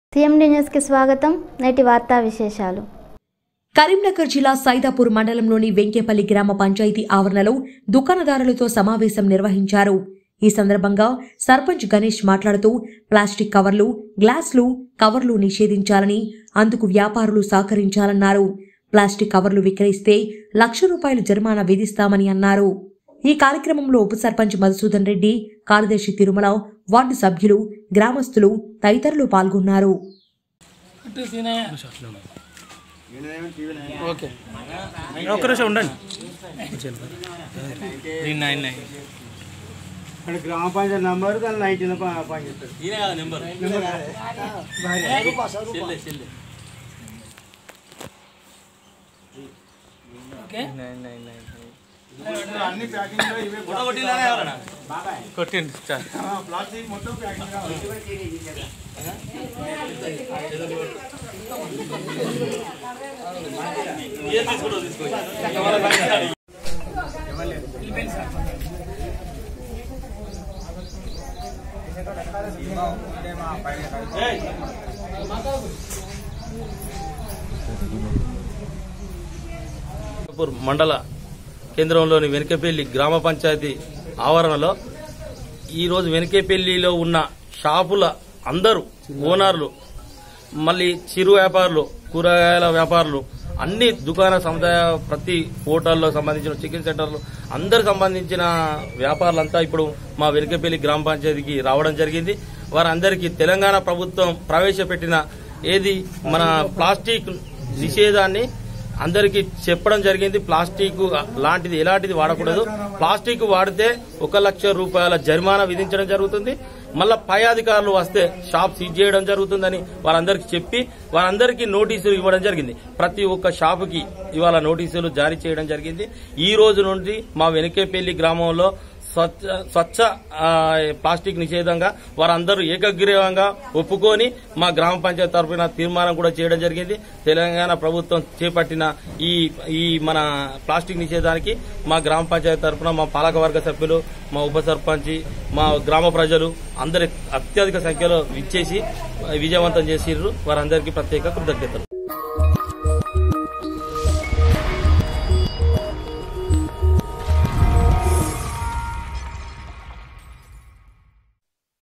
CMD న్యూస్కి స్వాగతం నేటి వార్తా విశేషాలు కరీంనగర్ జిల్లా సైదాపూర్ మండలంలోని వెంకేపల్లి గ్రామ పంచాయతీ ఆవరణలో దుకాణదారులతో సమావేశం నిర్వహించారు ఈ సందర్భంగా సర్పంచ్ గణేష్ మాట్లాడుతూ ప్లాస్టిక్ కవర్లు గ్లాసులు కవర్లు నిషేధించాలని అందుకు వ్యాపారులు సహకరించాలన్నారు ప్లాస్టిక్ కవర్లు విక్రయిస్తే లక్ష రూపాయలు జరిమానా విధిస్తామని అన్నారు ఈ కార్యక్రమంలో ఉప సర్పంచ్ మధుసూదన్ రెడ్డి కార్యదర్శి తిరుమల వార్డు సభ్యులు గ్రామస్తులు తదితరులు పాల్గొన్నారు ఓకే ఒక్క నిమిషం ఉండండి నైన్ నైన్ అంటే గ్రామ పంచాయతీ నంబర్ దాని నైన్టీన్ పనిచేస్తారు నైన్ నైన్ నైన్ కొట్టింది చాలు ప్లాస్టిక్ మొత్తం ప్యాకింగ్ పూర్ మండల కేంద్రంలోని వెనకపల్లి గ్రామ పంచాయతీ ఆవరణలో ఈరోజు వెనకపల్లిలో ఉన్న షాపుల అందరూ ఓనర్లు మళ్ళీ చిరు వ్యాపారులు కూరగాయల వ్యాపారులు అన్ని దుకాణ సముదాయ ప్రతి హోటల్లో సంబంధించిన చికెన్ సెంటర్లు అందరు సంబంధించిన వ్యాపారులంతా ఇప్పుడు మా వెనుకపల్లి గ్రామ పంచాయతీకి రావడం జరిగింది వారందరికీ తెలంగాణ ప్రభుత్వం ప్రవేశపెట్టిన ఏది మన ప్లాస్టిక్ నిషేధాన్ని అందరికీ చెప్పడం జరిగింది ప్లాస్టిక్ లాంటిది ఎలాంటిది వాడకూడదు ప్లాస్టిక్ వాడితే ఒక లక్ష రూపాయల జరిమానా విధించడం జరుగుతుంది మళ్ళా పై అధికారులు వస్తే షాప్ సీజ్ చేయడం జరుగుతుందని వారందరికీ చెప్పి వారందరికీ నోటీసులు ఇవ్వడం జరిగింది ప్రతి ఒక్క షాపుకి ఇవాళ నోటీసులు జారీ చేయడం జరిగింది ఈ రోజు నుండి మా వెనకేపల్లి గ్రామంలో స్వచ్ఛ స్వచ్ఛ ఆ, ప్లాస్టిక్ నిషేధంగా వారందరూ ఏకగ్రీవంగా ఒప్పుకొని మా గ్రామ పంచాయతీ తరఫున తీర్మానం కూడా చేయడం జరిగింది తెలంగాణ ప్రభుత్వం చేపట్టిన ఈ ఈ మన ప్లాస్టిక్ నిషేధానికి మా గ్రామ పంచాయతీ తరఫున మా పాలకవర్గ సభ్యులు మా ఉప సర్పంచి మా గ్రామ ప్రజలు అందరి అత్యధిక సంఖ్యలో విచ్చేసి విజయవంతం చేసిర్రు వారందరికీ ప్రత్యేక కృతజ్ఞతలు